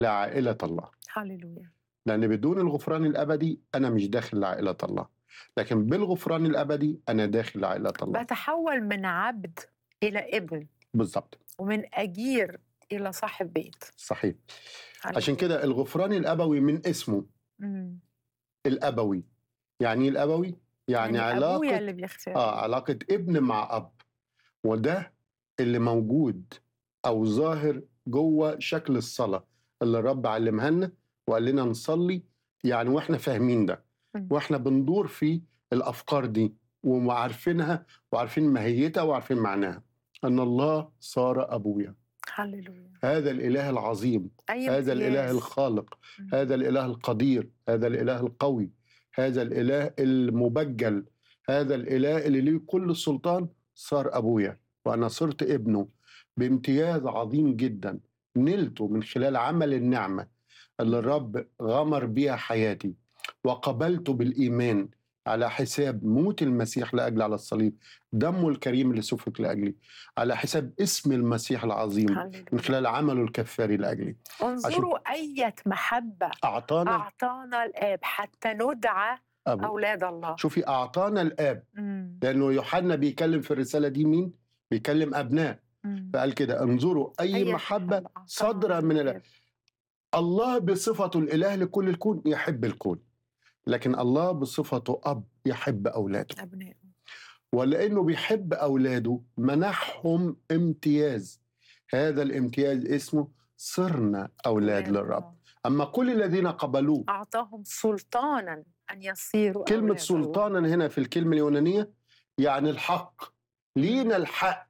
لعائلة الله هللويا لأن بدون الغفران الأبدي أنا مش داخل لعائلة الله لكن بالغفران الأبدي أنا داخل لعائلة الله بتحول من عبد الى ابن بالظبط ومن اجير الى صاحب بيت صحيح هللويا. عشان كده الغفران الأبوي من اسمه مم. الأبوي يعني إيه الأبوي يعني, يعني ابويا علاقة اللي بيغفر آه علاقة ابن مع أب وده اللي موجود أو ظاهر جوه شكل الصلاة اللي الرب علمها لنا وقال لنا نصلي يعني واحنا فاهمين ده مم. واحنا بندور في الأفكار دي وعارفينها وعارفين ماهيتها وعارفين معناها أن الله صار أبويا هللويا هذا الإله العظيم اي هذا الإله امتياز. الخالق مم. هذا الإله القدير هذا الإله القوي هذا الإله المبجل هذا الإله اللي ليه كل السلطان صار أبويا وأنا صرت ابنه بامتياز عظيم جدا نلته من خلال عمل النعمة اللي الرب غمر بيها حياتي وقبلته بالإيمان على حساب موت المسيح لأجل على الصليب دمه الكريم اللي سفك لأجلي على حساب اسم المسيح العظيم هللويا. من خلال عمله الكفاري لأجلي انظروا أية محبة أعطانا أعطانا الآب حتى ندعى أبو أولاد الله شوفي أعطانا الآب مم. لأنه يوحنا بيكلم في الرسالة دي مين؟ بيكلم أبناء مم. فقال كده انظروا أي, أية محبة أعطانا صادرة من الآب الله بصفته الإله لكل الكون يحب الكون لكن الله بصفته أب يحب أولاده أبنائه ولأنه بيحب أولاده منحهم امتياز هذا الامتياز اسمه صرنا أولاد للرب الله. أما كل الذين قبلوه أعطاهم سلطانا أن يصيروا كلمة أولاد الله. سلطانا هنا في الكلمة اليونانية يعني الحق لينا الحق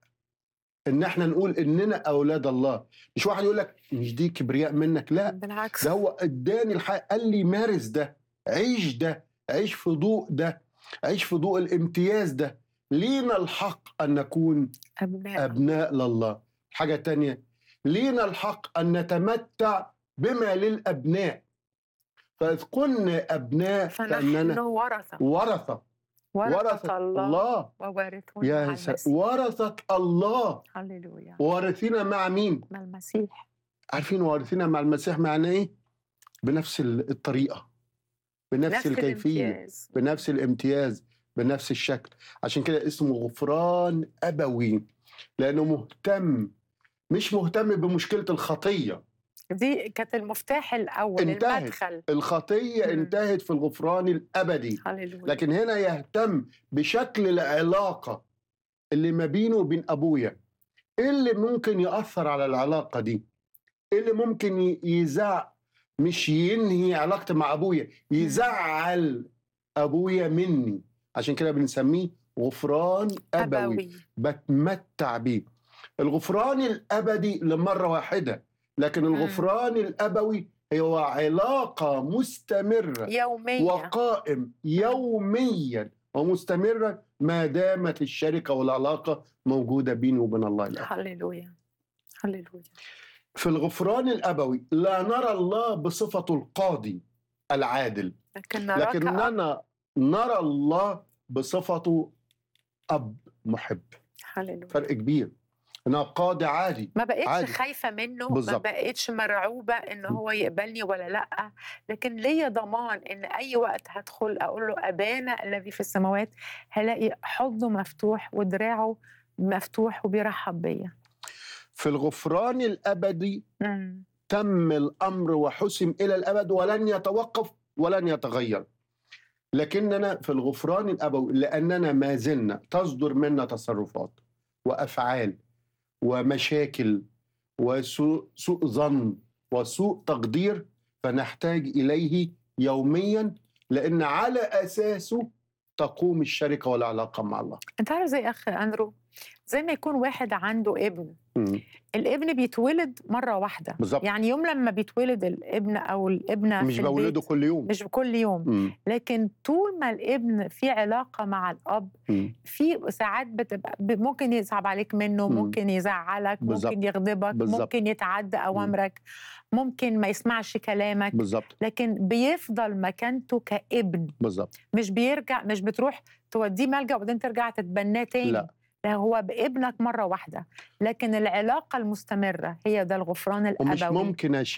ان احنا نقول اننا اولاد الله مش واحد يقول لك مش دي كبرياء منك لا بالعكس ده هو اداني الحق قال لي مارس ده عيش ده عيش في ضوء ده عيش في ضوء الامتياز ده لينا الحق ان نكون أبناء ابناء لله حاجة تانية لينا الحق ان نتمتع بما للابناء فاذ كنا ابناء فنحن فاننا ورثة ورثة ورثة الله, الله ووارثون يا مع س... المسيح ورثة الله هللويا وارثين مع مين؟ مع المسيح عارفين وارثين مع المسيح معناه ايه؟ بنفس ال- الطريقة بنفس نفس الكيفية الامتياز بنفس الامتياز بنفس الشكل عشان كده اسمه غفران أبوي لأنه مهتم مش مهتم بمشكلة الخطية دي كانت المفتاح الأول انتهت. المدخل الخطية مم. انتهت في الغفران الأبدي هللويا لكن هنا يهتم بشكل العلاقة اللي ما بينه وبين أبويا إيه اللي ممكن يأثر على العلاقة دي إيه اللي ممكن ي- يزع مش ينهي علاقتي مع أبويا يزعل أبويا مني عشان كده بنسميه غفران أبوي, أبوي. أبوي بتمتع بيه الغفران الأبدي لمرة واحدة لكن الغفران الأبوي هو علاقة مستمرة يوميا وقائم يوميا ومستمرا ما دامت الشركه والعلاقه موجوده بيني وبين الله الاب. هللويا هللويا في الغفران الابوي لا نرى الله بصفته القاضي العادل، لكن نراك أب. لكننا نرى الله بصفته اب محب، هللويا فرق كبير. انا قاضي عادي ما بقتش عادي. خايفة منه ما بالظبط. بقتش مرعوبة إن هو يقبلني ولا لأ لكن ليا ضمان إن أي وقت هدخل أقول له أبانا الذي في السماوات هلاقي حضنه مفتوح ودراعه مفتوح وبيرحب بيا في الغفران الابدي مم. تم الامر وحسم الى الابد ولن يتوقف ولن يتغير لكننا في الغفران الابوي لاننا ما زلنا تصدر منا تصرفات وافعال ومشاكل وسوء سوء ظن وسوء تقدير فنحتاج اليه يوميا لان على اساسه تقوم الشركه والعلاقه مع الله. أنت عارف زي أخ أندرو زي ما يكون واحد عنده ابن مم. الابن بيتولد مرة واحدة بالظبط. يعني يوم لما بيتولد الابن أو الابنة مش في البيت بولده كل يوم. مش كل يوم مم. لكن طول ما الابن في علاقة مع الأب مم. في ساعات بتبقى ب- ممكن يصعب عليك منه مم. ممكن يزعلك بالظبط. ممكن يغضبك بالظبط. ممكن يتعدى أوامرك ممكن ما يسمعش كلامك بالظبط لكن بيفضل مكانته كابن بالظبط مش بيرجع مش بتروح توديه ملجأ وبعدين ترجع تتبناه تاني لا. لا هو بابنك مرة واحدة لكن العلاقة المستمرة هي ده الغفران ومش الأبوي ممكن اشيل